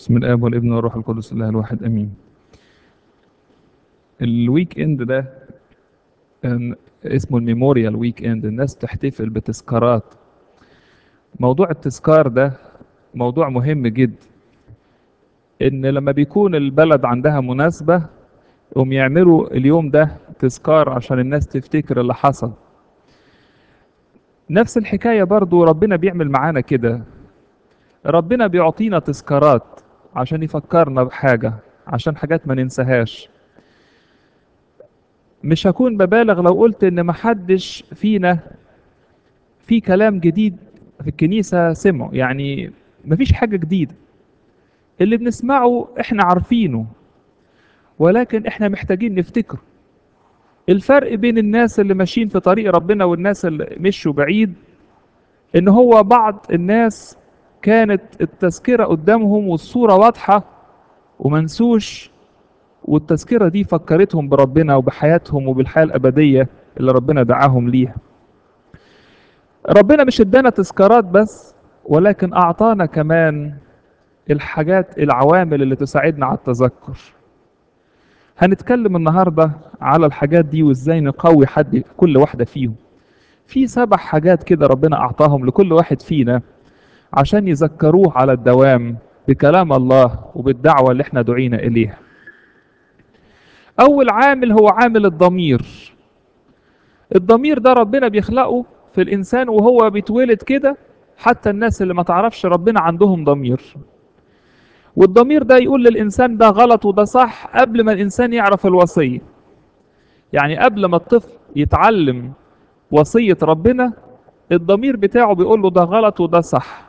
بسم الاب والابن والروح القدس الله الواحد امين الويك اند ده آم، اسمه الميموريال ويك اند الناس تحتفل بتذكارات موضوع التذكار ده موضوع مهم جدا ان لما بيكون البلد عندها مناسبة هم يعملوا اليوم ده تذكار عشان الناس تفتكر اللي حصل نفس الحكاية برضو ربنا بيعمل معانا كده ربنا بيعطينا تذكارات عشان يفكرنا بحاجة عشان حاجات ما ننساهاش مش هكون ببالغ لو قلت ان محدش فينا في كلام جديد في الكنيسة سمعه يعني مفيش حاجة جديدة اللي بنسمعه احنا عارفينه ولكن احنا محتاجين نفتكره الفرق بين الناس اللي ماشيين في طريق ربنا والناس اللي مشوا بعيد ان هو بعض الناس كانت التذكرة قدامهم والصورة واضحة ومنسوش والتذكرة دي فكرتهم بربنا وبحياتهم وبالحياة الأبدية اللي ربنا دعاهم ليها ربنا مش ادانا تذكارات بس ولكن أعطانا كمان الحاجات العوامل اللي تساعدنا على التذكر هنتكلم النهاردة على الحاجات دي وازاي نقوي حد كل واحدة فيهم في سبع حاجات كده ربنا أعطاهم لكل واحد فينا عشان يذكروه على الدوام بكلام الله وبالدعوة اللي احنا دعينا إليها أول عامل هو عامل الضمير الضمير ده ربنا بيخلقه في الإنسان وهو بيتولد كده حتى الناس اللي ما تعرفش ربنا عندهم ضمير والضمير ده يقول للإنسان ده غلط وده صح قبل ما الإنسان يعرف الوصية يعني قبل ما الطفل يتعلم وصية ربنا الضمير بتاعه بيقول له ده غلط وده صح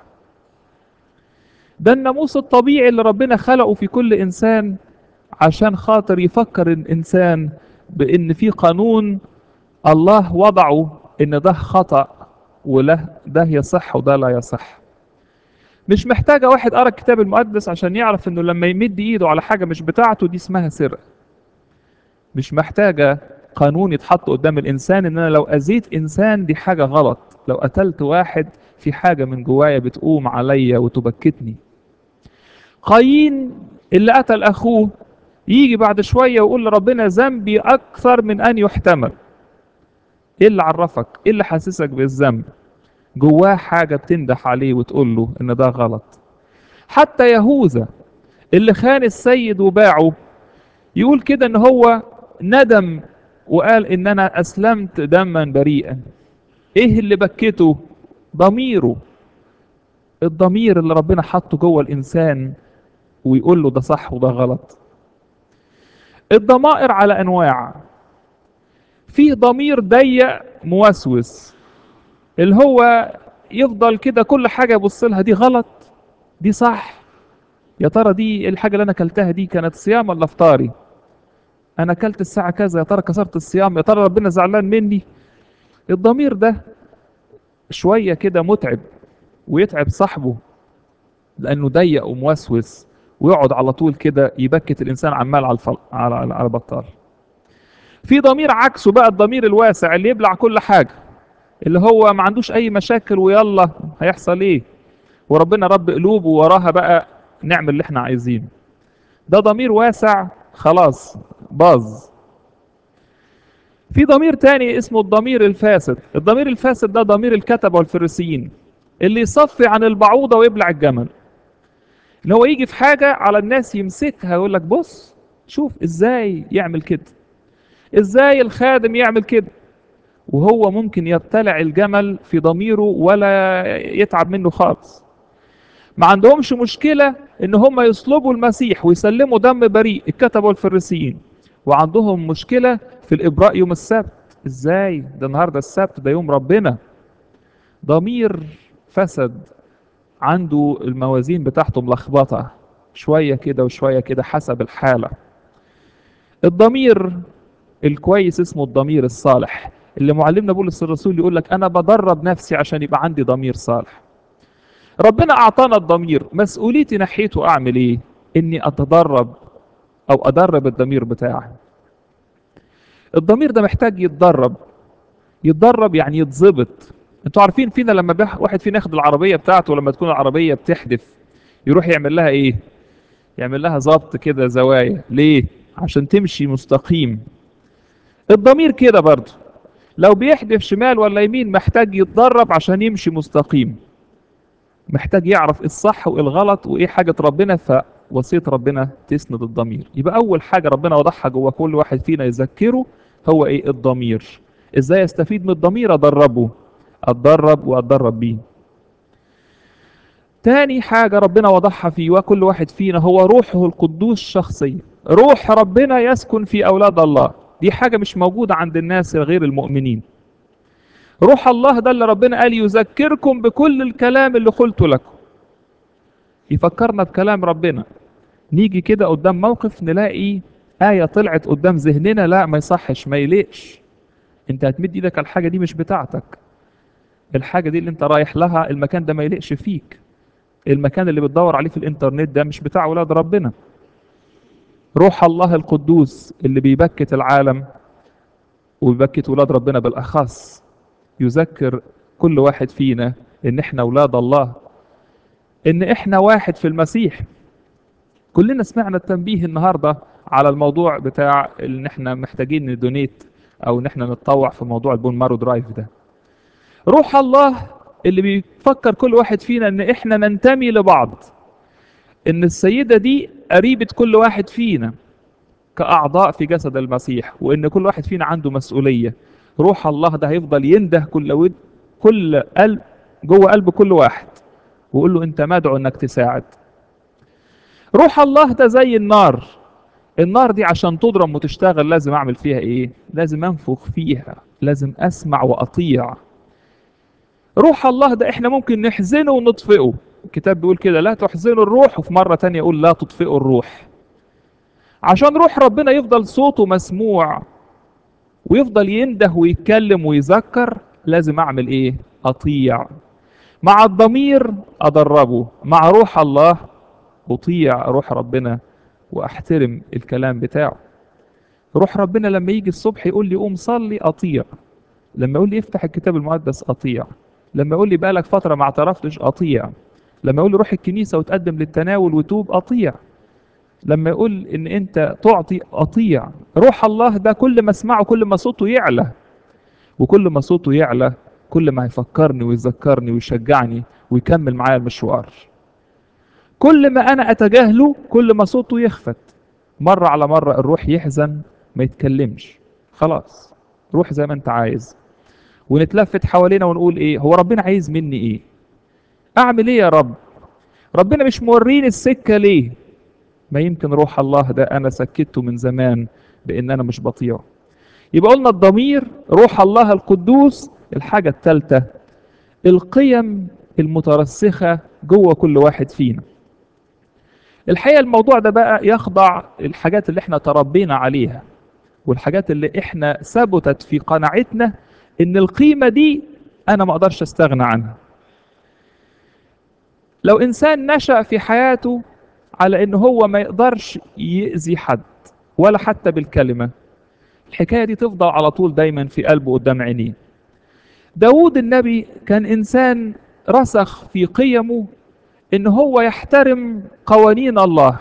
ده الناموس الطبيعي اللي ربنا خلقه في كل إنسان عشان خاطر يفكر الإنسان بإن في قانون الله وضعه إن ده خطأ وله ده يصح وده لا يصح مش محتاجة واحد قرأ الكتاب المقدس عشان يعرف إنه لما يمد إيده على حاجة مش بتاعته دي اسمها سرقة مش محتاجة قانون يتحط قدام الإنسان إن أنا لو أذيت إنسان دي حاجة غلط لو قتلت واحد في حاجة من جوايا بتقوم عليا وتبكتني قايين اللي قتل أخوه يجي بعد شوية ويقول لربنا ذنبي أكثر من أن يحتمل إيه اللي عرفك؟ إيه اللي حاسسك بالذنب؟ جواه حاجة بتندح عليه وتقول له إن ده غلط حتى يهوذا اللي خان السيد وباعه يقول كده إن هو ندم وقال إن أنا أسلمت دما بريئا إيه اللي بكته؟ ضميره الضمير اللي ربنا حطه جوه الإنسان ويقول له ده صح وده غلط الضمائر على أنواع فيه ضمير ضيق موسوس اللي هو يفضل كده كل حاجة يبص لها دي غلط دي صح يا ترى دي الحاجة اللي أنا أكلتها دي كانت صيام ولا فطاري أنا أكلت الساعة كذا يا ترى كسرت الصيام يا ترى ربنا زعلان مني الضمير ده شوية كده متعب ويتعب صاحبه لأنه ضيق وموسوس ويقعد على طول كده يبكت الإنسان عمال على الفل... على على على بطال في ضمير عكسه بقى الضمير الواسع اللي يبلع كل حاجة اللي هو ما عندوش أي مشاكل ويلا هيحصل إيه وربنا رب قلوبه وراها بقى نعمل اللي احنا عايزينه ده ضمير واسع خلاص باظ في ضمير تاني اسمه الضمير الفاسد الضمير الفاسد ده ضمير الكتبة والفريسيين اللي يصفي عن البعوضة ويبلع الجمل ان هو يجي في حاجة على الناس يمسكها يقول لك بص شوف ازاي يعمل كده ازاي الخادم يعمل كده وهو ممكن يبتلع الجمل في ضميره ولا يتعب منه خالص ما عندهمش مشكلة ان هم يصلبوا المسيح ويسلموا دم بريء الكتبة والفريسيين وعندهم مشكلة في الإبراء يوم السبت ازاي ده النهاردة السبت ده يوم ربنا ضمير فسد عنده الموازين بتاعته ملخبطة شوية كده وشوية كده حسب الحالة الضمير الكويس اسمه الضمير الصالح اللي معلمنا بولس الرسول يقول لك أنا بدرب نفسي عشان يبقى عندي ضمير صالح ربنا أعطانا الضمير مسؤوليتي ناحيته أعمل إيه إني أتدرب أو أدرب الضمير بتاعي الضمير ده محتاج يتدرب يتدرب يعني يتظبط انتوا عارفين فينا لما بيح... واحد فينا ياخد العربية بتاعته لما تكون العربية بتحدف يروح يعمل لها ايه يعمل لها ظبط كده زوايا ليه عشان تمشي مستقيم الضمير كده برضه لو بيحدف شمال ولا يمين محتاج يتدرب عشان يمشي مستقيم محتاج يعرف ايه الصح وايه الغلط وايه حاجة ربنا فوصية ربنا تسند الضمير يبقى اول حاجة ربنا وضعها جوه كل واحد فينا يذكره هو ايه الضمير ازاي استفيد من الضمير ادربه اتدرب واتدرب بيه تاني حاجة ربنا وضعها في وكل واحد فينا هو روحه القدوس شخصيا روح ربنا يسكن في أولاد الله دي حاجة مش موجودة عند الناس غير المؤمنين روح الله ده اللي ربنا قال يذكركم بكل الكلام اللي قلته لكم يفكرنا بكلام ربنا نيجي كده قدام موقف نلاقي آية طلعت قدام ذهننا لا ما يصحش ما يليقش انت هتمد ايدك على الحاجة دي مش بتاعتك الحاجة دي اللي انت رايح لها المكان ده ما يليقش فيك المكان اللي بتدور عليه في الانترنت ده مش بتاع ولاد ربنا روح الله القدوس اللي بيبكت العالم وبيبكت ولاد ربنا بالاخص يذكر كل واحد فينا ان احنا اولاد الله ان احنا واحد في المسيح كلنا سمعنا التنبيه النهارده على الموضوع بتاع ان احنا محتاجين ندونيت او ان احنا نتطوع في موضوع البون مارو درايف ده روح الله اللي بيفكر كل واحد فينا ان احنا ننتمي لبعض ان السيدة دي قريبة كل واحد فينا كأعضاء في جسد المسيح وان كل واحد فينا عنده مسؤولية روح الله ده هيفضل ينده كل ود كل قلب جوه قلب كل واحد ويقول له انت مدعو انك تساعد روح الله ده زي النار النار دي عشان تضرم وتشتغل لازم اعمل فيها ايه لازم انفخ فيها لازم اسمع واطيع روح الله ده احنا ممكن نحزنه ونطفئه الكتاب بيقول كده لا تحزنوا الروح وفي مرة تانية يقول لا تطفئوا الروح عشان روح ربنا يفضل صوته مسموع ويفضل ينده ويتكلم ويذكر لازم اعمل ايه اطيع مع الضمير ادربه مع روح الله اطيع روح ربنا واحترم الكلام بتاعه روح ربنا لما يجي الصبح يقول لي قوم صلي اطيع لما يقول لي افتح الكتاب المقدس اطيع لما يقول لي بقالك فتره ما اعترفتش اطيع لما يقول لي روح الكنيسه وتقدم للتناول وتوب اطيع لما يقول ان انت تعطي اطيع روح الله ده كل ما اسمعه كل ما صوته يعلى وكل ما صوته يعلى كل ما هيفكرني ويذكرني ويشجعني ويكمل معايا المشوار كل ما انا اتجاهله كل ما صوته يخفت مرة على مرة الروح يحزن ما يتكلمش خلاص روح زي ما انت عايز ونتلفت حوالينا ونقول ايه هو ربنا عايز مني ايه اعمل ايه يا رب ربنا مش موريني السكة ليه ما يمكن روح الله ده انا سكته من زمان بان انا مش بطيعه يبقى قلنا الضمير روح الله القدوس الحاجة الثالثة القيم المترسخة جوه كل واحد فينا الحقيقة الموضوع ده بقى يخضع الحاجات اللي احنا تربينا عليها والحاجات اللي احنا ثبتت في قناعتنا ان القيمة دي انا ما اقدرش استغنى عنها لو انسان نشأ في حياته على ان هو ما يقدرش يأذي حد ولا حتى بالكلمة الحكاية دي تفضل على طول دايما في قلبه قدام عينيه داود النبي كان انسان رسخ في قيمه ان هو يحترم قوانين الله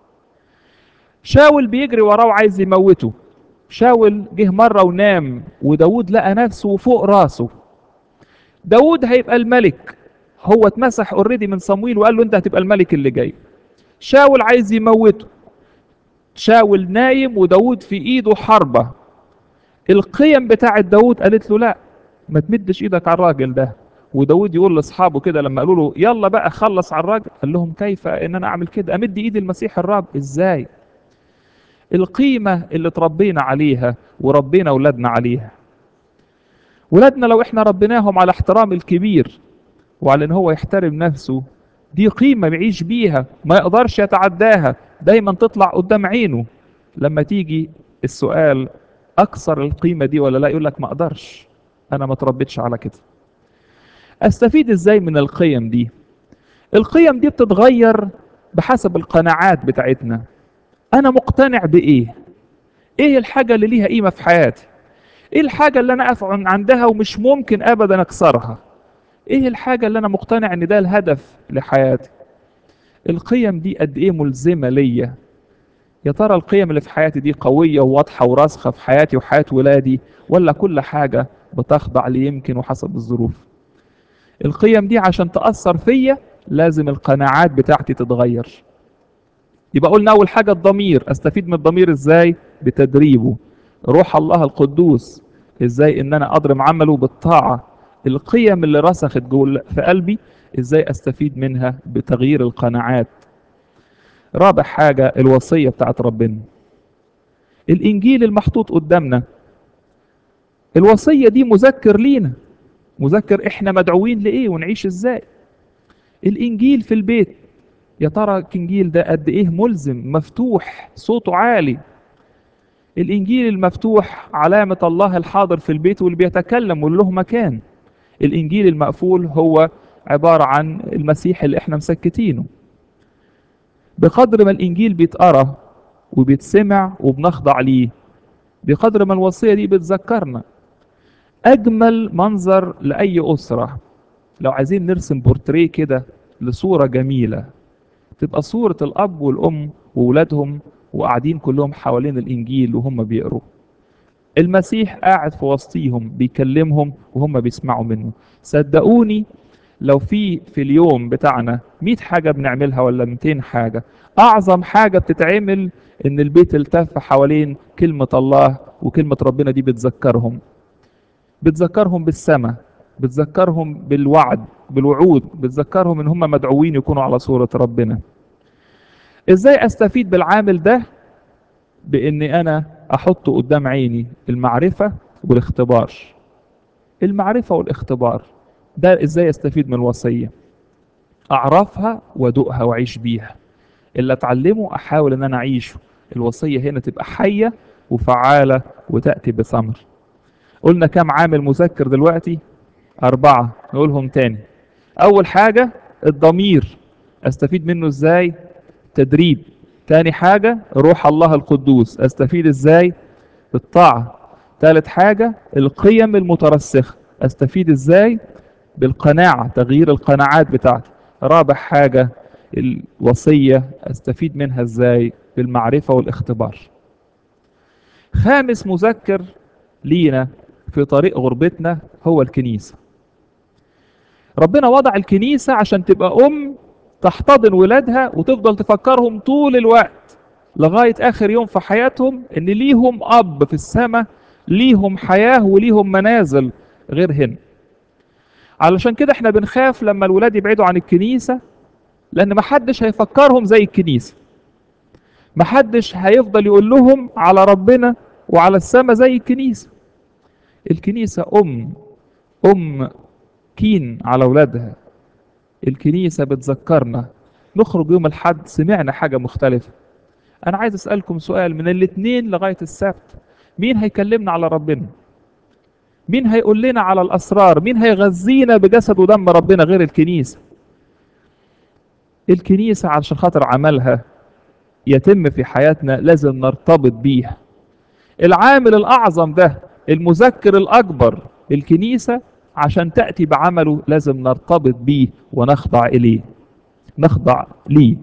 شاول بيجري وراه وعايز يموته شاول جه مرة ونام وداود لقى نفسه فوق راسه داود هيبقى الملك هو اتمسح اوريدي من صمويل وقال له انت هتبقى الملك اللي جاي شاول عايز يموته شاول نايم وداود في ايده حربة القيم بتاعت داود قالت له لا ما تمدش ايدك على الراجل ده وداود يقول لاصحابه كده لما قالوا له يلا بقى خلص على الراجل قال لهم كيف ان انا اعمل كده امد ايدي المسيح الرب ازاي القيمة اللي تربينا عليها وربينا اولادنا عليها ولادنا لو احنا ربيناهم على احترام الكبير وعلى ان هو يحترم نفسه دي قيمة بيعيش بيها ما يقدرش يتعداها دايما تطلع قدام عينه لما تيجي السؤال اكثر القيمة دي ولا لا يقول لك ما اقدرش انا ما تربيتش على كده استفيد ازاي من القيم دي القيم دي بتتغير بحسب القناعات بتاعتنا انا مقتنع بايه ايه الحاجة اللي ليها قيمة في حياتي ايه الحاجة اللي انا اقف عندها ومش ممكن ابدا اكسرها ايه الحاجة اللي انا مقتنع ان ده الهدف لحياتي القيم دي قد ايه ملزمة ليا يا ترى القيم اللي في حياتي دي قوية وواضحة وراسخة في حياتي وحياة ولادي ولا كل حاجة بتخضع لي يمكن وحسب الظروف القيم دي عشان تأثر فيا لازم القناعات بتاعتي تتغير يبقى قلنا أول حاجة الضمير أستفيد من الضمير إزاي بتدريبه روح الله القدوس إزاي إن أنا أضرم عمله بالطاعة القيم اللي رسخت جوه في قلبي إزاي أستفيد منها بتغيير القناعات رابع حاجة الوصية بتاعت ربنا الإنجيل المحطوط قدامنا الوصية دي مذكر لينا مذكر إحنا مدعوين لإيه ونعيش إزاي الإنجيل في البيت يا ترى الإنجيل ده قد إيه ملزم مفتوح صوته عالي الإنجيل المفتوح علامة الله الحاضر في البيت واللي بيتكلم واللي له مكان الإنجيل المقفول هو عبارة عن المسيح اللي إحنا مسكتينه بقدر ما الإنجيل بيتقرأ وبيتسمع وبنخضع ليه بقدر ما الوصية دي بتذكرنا أجمل منظر لأي أسرة لو عايزين نرسم بورتريه كده لصورة جميلة تبقى صورة الأب والأم وولادهم وقاعدين كلهم حوالين الإنجيل وهم بيقروا المسيح قاعد في وسطيهم بيكلمهم وهم بيسمعوا منه صدقوني لو في في اليوم بتاعنا 100 حاجة بنعملها ولا 200 حاجة أعظم حاجة بتتعمل إن البيت التف حوالين كلمة الله وكلمة ربنا دي بتذكرهم بتذكرهم بالسماء بتذكرهم بالوعد بالوعود بتذكرهم إن هم مدعوين يكونوا على صورة ربنا إزاي أستفيد بالعامل ده بإني أنا أحط قدام عيني المعرفة والاختبار المعرفة والاختبار ده ازاي استفيد من الوصية اعرفها وادوقها واعيش بيها اللي اتعلمه احاول ان انا اعيشه الوصية هنا تبقى حية وفعالة وتأتي بثمر قلنا كم عامل مذكر دلوقتي اربعة نقولهم تاني اول حاجة الضمير استفيد منه ازاي تدريب تاني حاجة روح الله القدوس استفيد ازاي بالطاعة ثالث حاجة القيم المترسخة استفيد ازاي بالقناعة تغيير القناعات بتاعتي رابع حاجة الوصية استفيد منها ازاي بالمعرفة والاختبار خامس مذكر لينا في طريق غربتنا هو الكنيسة ربنا وضع الكنيسة عشان تبقى أم تحتضن ولادها وتفضل تفكرهم طول الوقت لغاية آخر يوم في حياتهم إن ليهم أب في السماء ليهم حياة وليهم منازل غير هنا علشان كده احنا بنخاف لما الولاد يبعدوا عن الكنيسة لأن محدش هيفكرهم زي الكنيسة محدش هيفضل يقول لهم على ربنا وعلى السماء زي الكنيسة الكنيسة أم أم كين على أولادها الكنيسة بتذكرنا نخرج يوم الحد سمعنا حاجة مختلفة أنا عايز أسألكم سؤال من الاثنين لغاية السبت مين هيكلمنا على ربنا مين هيقول لنا على الأسرار مين هيغذينا بجسد ودم ربنا غير الكنيسة الكنيسة علشان خاطر عملها يتم في حياتنا لازم نرتبط بيها العامل الأعظم ده المذكر الأكبر الكنيسة عشان تأتي بعمله لازم نرتبط بيه ونخضع إليه نخضع ليه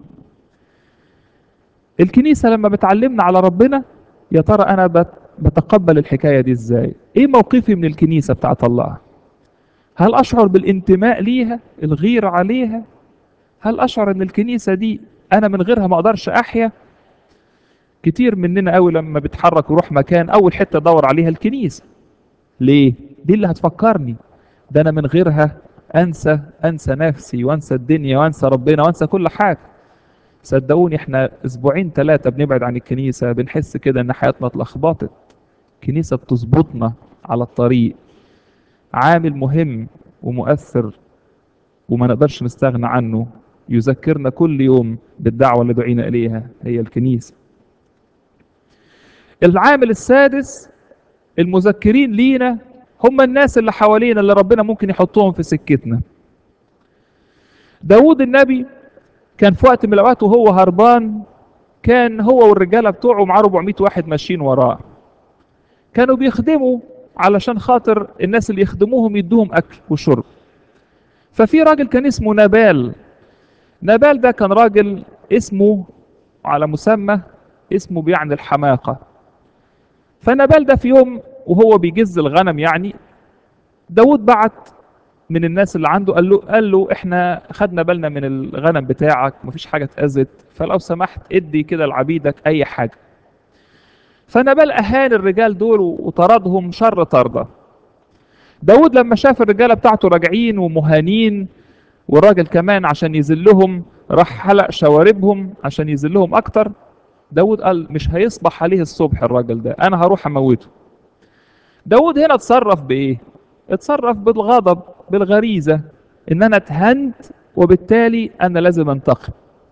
الكنيسة لما بتعلمنا على ربنا يا ترى أنا بتقبل الحكاية دي إزاي إيه موقفي من الكنيسة بتاعت الله هل أشعر بالانتماء ليها الغيرة عليها هل أشعر أن الكنيسة دي أنا من غيرها ما أقدرش أحيا كتير مننا قوي لما بيتحرك ويروح مكان أول حتة أدور عليها الكنيسة ليه دي اللي هتفكرني ده أنا من غيرها أنسى أنسى نفسي وأنسى الدنيا وأنسى ربنا وأنسى كل حاجة صدقوني احنا اسبوعين ثلاثة بنبعد عن الكنيسة بنحس كده ان حياتنا اتلخبطت الكنيسة بتظبطنا على الطريق عامل مهم ومؤثر وما نقدرش نستغنى عنه يذكرنا كل يوم بالدعوة اللي دعينا إليها هي الكنيسة العامل السادس المذكرين لينا هم الناس اللي حوالينا اللي ربنا ممكن يحطهم في سكتنا داود النبي كان في وقت من الأوقات وهو هربان كان هو والرجالة بتوعه معاه 400 واحد ماشيين وراه كانوا بيخدموا علشان خاطر الناس اللي يخدموهم يدوهم أكل وشرب ففي راجل كان اسمه نبال نبال ده كان راجل اسمه على مسمى اسمه بيعني الحماقة فنبال ده في يوم وهو بيجز الغنم يعني داود بعت من الناس اللي عنده قال له قال له احنا خدنا بالنا من الغنم بتاعك مفيش حاجه اتاذت فلو سمحت ادي كده لعبيدك اي حاجه فنبال اهان الرجال دول وطردهم شر طرده داود لما شاف الرجاله بتاعته راجعين ومهانين والراجل كمان عشان يذلهم راح حلق شواربهم عشان يذلهم اكتر داود قال مش هيصبح عليه الصبح الراجل ده انا هروح اموته داود هنا اتصرف بايه اتصرف بالغضب بالغريزة ان انا اتهنت وبالتالي انا لازم انتقم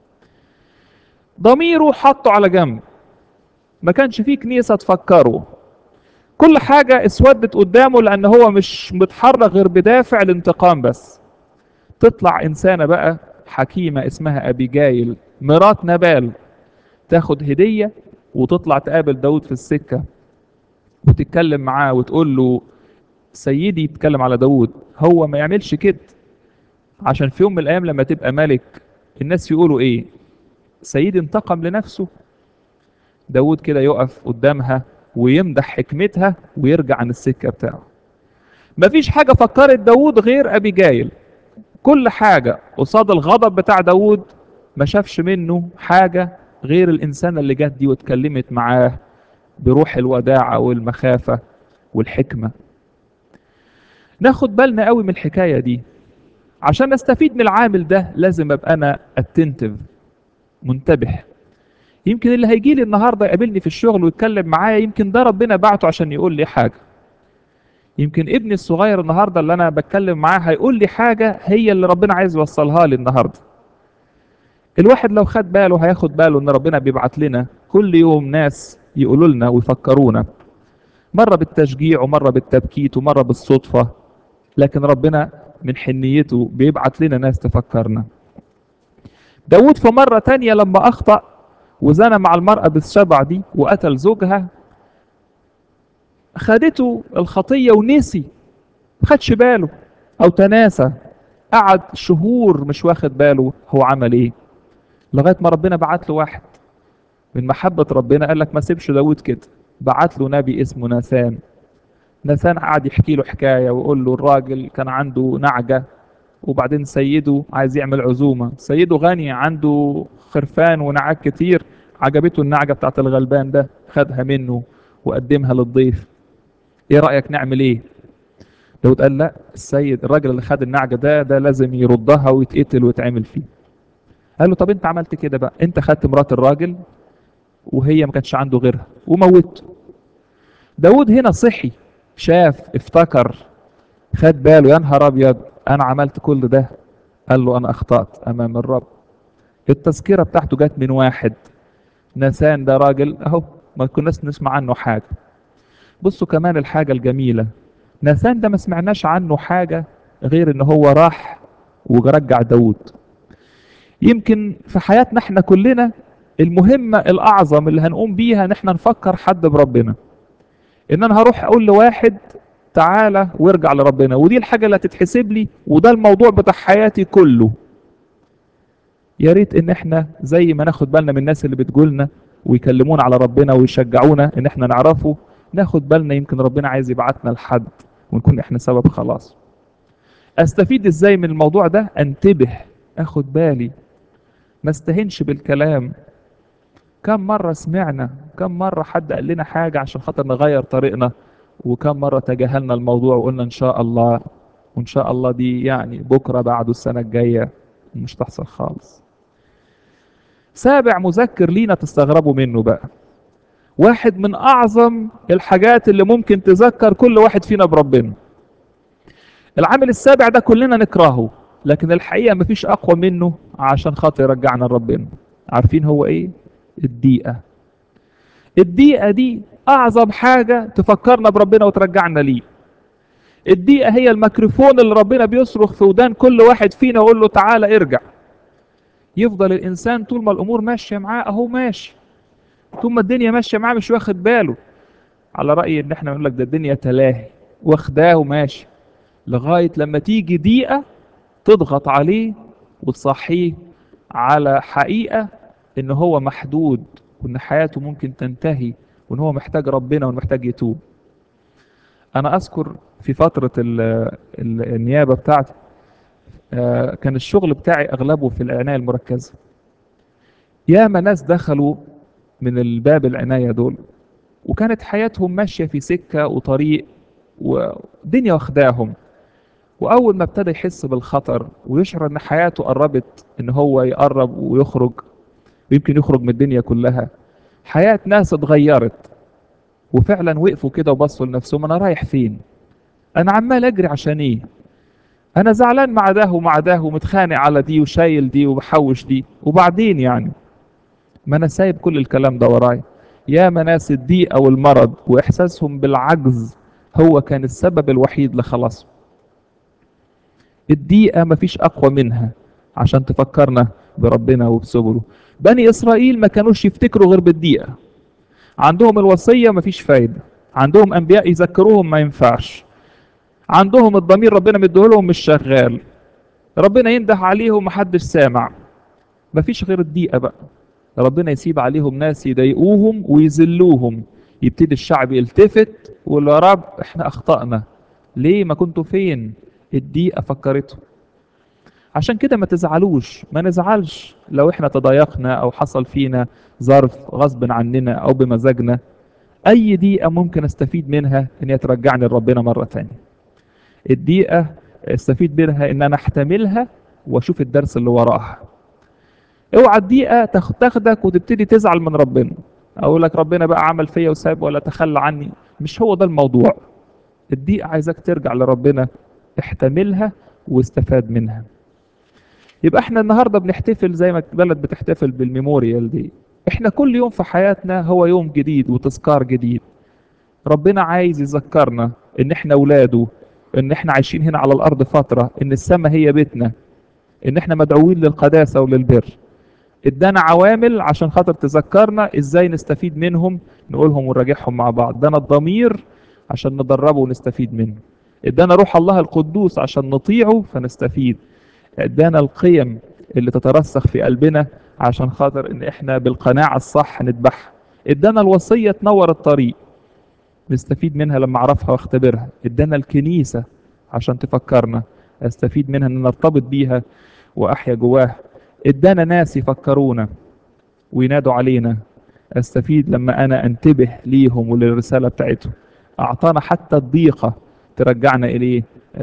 ضميره حطه على جنب ما كانش فيه كنيسة تفكره كل حاجة اسودت قدامه لان هو مش متحرك غير بدافع الانتقام بس تطلع انسانة بقى حكيمة اسمها ابيجايل مرات نبال تاخد هدية وتطلع تقابل داود في السكة وتتكلم معاه وتقول له سيدي يتكلم على داود هو ما يعملش كده عشان في يوم من الايام لما تبقى ملك الناس يقولوا ايه سيدي انتقم لنفسه داود كده يقف قدامها ويمدح حكمتها ويرجع عن السكة بتاعه مفيش حاجة فكرت داود غير أبيجايل كل حاجة قصاد الغضب بتاع داود ما شافش منه حاجة غير الإنسانة اللي جت دي واتكلمت معاه بروح الوداعة والمخافة والحكمة ناخد بالنا قوي من الحكاية دي عشان نستفيد من العامل ده لازم ابقى انا اتنتف منتبه يمكن اللي هيجي لي النهارده يقابلني في الشغل ويتكلم معايا يمكن ده ربنا بعته عشان يقول لي حاجه يمكن ابني الصغير النهارده اللي انا بتكلم معاه هيقول لي حاجه هي اللي ربنا عايز يوصلها لي النهارده الواحد لو خد باله هياخد باله ان ربنا بيبعت لنا كل يوم ناس يقولوا لنا ويفكرونا مره بالتشجيع ومره بالتبكيت ومره بالصدفه لكن ربنا من حنيته بيبعت لنا ناس تفكرنا داود في مرة تانية لما أخطأ وزنى مع المرأة بالشبع دي وقتل زوجها خدته الخطية ونسي خدش باله أو تناسى قعد شهور مش واخد باله هو عمل ايه لغاية ما ربنا بعت له واحد من محبة ربنا قال لك ما سيبش داود كده بعت له نبي اسمه ناثان ناثان قعد يحكي له حكاية ويقول له الراجل كان عنده نعجة وبعدين سيده عايز يعمل عزومة سيده غني عنده خرفان ونعاج كتير عجبته النعجة بتاعت الغلبان ده خدها منه وقدمها للضيف ايه رأيك نعمل ايه داود قال لا السيد الراجل اللي خد النعجة ده ده لازم يردها ويتقتل ويتعمل فيه قال له طب انت عملت كده بقى انت خدت مرات الراجل وهي ما كانش عنده غيرها وموته داود هنا صحي شاف افتكر خد باله يا نهار ابيض انا عملت كل ده قال له انا اخطات امام الرب التذكره بتاعته جت من واحد نسان ده راجل اهو ما كناش نسمع عنه حاجه بصوا كمان الحاجه الجميله ناثان ده ما سمعناش عنه حاجه غير ان هو راح ورجع داود يمكن في حياتنا احنا كلنا المهمه الاعظم اللي هنقوم بيها ان احنا نفكر حد بربنا ان انا هروح اقول لواحد تعالى وارجع لربنا ودي الحاجة اللي هتتحسب لي وده الموضوع بتاع حياتي كله يا ريت ان احنا زي ما ناخد بالنا من الناس اللي بتقولنا ويكلمونا على ربنا ويشجعونا ان احنا نعرفه ناخد بالنا يمكن ربنا عايز يبعتنا لحد ونكون احنا سبب خلاص استفيد ازاي من الموضوع ده انتبه اخد بالي ما استهنش بالكلام كم مرة سمعنا كم مرة حد قال لنا حاجة عشان خاطر نغير طريقنا وكم مرة تجاهلنا الموضوع وقلنا إن شاء الله وإن شاء الله دي يعني بكرة بعده السنة الجاية مش تحصل خالص سابع مذكر لينا تستغربوا منه بقى واحد من أعظم الحاجات اللي ممكن تذكر كل واحد فينا بربنا العامل السابع ده كلنا نكرهه لكن الحقيقة مفيش أقوى منه عشان خاطر يرجعنا لربنا عارفين هو إيه؟ الدقيقة الدقيقة دي أعظم حاجة تفكرنا بربنا وترجعنا ليه الدقيقة هي الميكروفون اللي ربنا بيصرخ في ودان كل واحد فينا ويقول له تعالى ارجع يفضل الإنسان طول ما الأمور ماشية معاه أهو ماشي طول ما الدنيا ماشية معاه مش واخد باله على رأيي إن إحنا نقول لك ده الدنيا تلاهي واخداه وماشي لغاية لما تيجي دقيقة تضغط عليه وتصحيه على حقيقة ان هو محدود وان حياته ممكن تنتهي وان هو محتاج ربنا ومحتاج يتوب انا اذكر في فترة ال ال النيابة بتاعتي آه، كان الشغل بتاعي اغلبه في العناية المركزة ياما ناس دخلوا من الباب العناية دول وكانت حياتهم ماشية في سكة وطريق ودنيا واخداهم وأول ما ابتدى يحس بالخطر ويشعر إن حياته قربت إن هو يقرب ويخرج ويمكن يخرج من الدنيا كلها حياة ناس اتغيرت وفعلا وقفوا كده وبصوا لنفسهم أنا رايح فين؟ أنا عمال أجري عشان إيه؟ أنا زعلان مع ده ومع ده ومتخانق على دي وشايل دي وبحوش دي وبعدين يعني ما أنا سايب كل الكلام ده ورايا يا ناس الضيقة والمرض وإحساسهم بالعجز هو كان السبب الوحيد لخلاصهم الضيقة مفيش أقوى منها عشان تفكرنا بربنا وبسبله بني إسرائيل ما كانوش يفتكروا غير بالضيقة عندهم الوصية مفيش فايدة عندهم أنبياء يذكروهم ما ينفعش عندهم الضمير ربنا مديهولهم مش شغال ربنا ينده عليهم محدش سامع مفيش غير الضيقة بقى ربنا يسيب عليهم ناس يضايقوهم ويذلوهم يبتدي الشعب يلتفت ويقول يا رب احنا اخطأنا ليه ما كنتوا فين الضيقة فكرتهم عشان كده ما تزعلوش ما نزعلش لو احنا تضايقنا او حصل فينا ظرف غصب عننا او بمزاجنا اي دقيقة ممكن استفيد منها ان هي ترجعني لربنا مرة تانية الدقيقة استفيد منها ان انا احتملها واشوف الدرس اللي وراها اوعى الدقيقة تاخ- تاخدك وتبتدي تزعل من ربنا اقول لك ربنا بقى عمل فيا وساب ولا تخلى عني مش هو ده الموضوع الدقيقة عايزك ترجع لربنا احتملها واستفاد منها يبقى احنا النهارده بنحتفل زي ما البلد بتحتفل بالميموريال دي احنا كل يوم في حياتنا هو يوم جديد وتذكار جديد ربنا عايز يذكرنا ان احنا اولاده ان احنا عايشين هنا على الارض فترة ان السماء هي بيتنا ان احنا مدعوين للقداسة وللبر ادانا عوامل عشان خاطر تذكرنا ازاي نستفيد منهم نقولهم ونراجعهم مع بعض ادانا الضمير عشان ندربه ونستفيد منه ادانا روح الله القدوس عشان نطيعه فنستفيد ادانا القيم اللي تترسخ في قلبنا عشان خاطر ان احنا بالقناعة الصح نذبحها ادانا الوصية تنور الطريق نستفيد منها لما اعرفها واختبرها ادانا الكنيسة عشان تفكرنا استفيد منها ان نرتبط بيها واحيا جواها ادانا ناس يفكرونا وينادوا علينا استفيد لما انا انتبه ليهم وللرسالة بتاعتهم اعطانا حتى الضيقة ترجعنا اليه